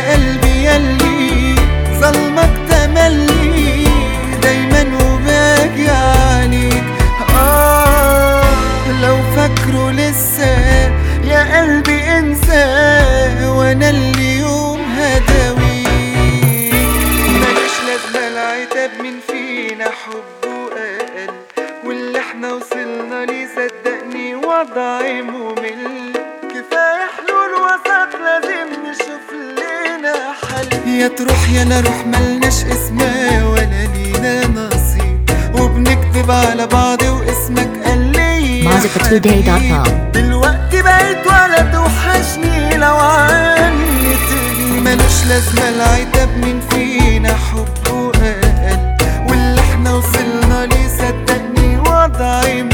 يا قلبي يلي ظلمك تملي دايما وباقي عليك آه لو فاكره لسه يا قلبي انساه وانا اليوم هداويك ماليش لازمة العتاب من فينا حبه أقل واللي احنا وصلنا ليه صدقني وضعي ممل كفاية حلول وسط لازم نشوف لنا حل يا تروح يا نروح ملناش اسمها ولا لينا نصيب وبنكتب على بعض واسمك قال لي يا Mazikatoday.com. حبيب. دلوقتي بقيت ولا توحشني لو عني تغني ملوش لازمة العتاب من فينا حبه أقل واللي احنا وصلنا ليه صدقني وضعي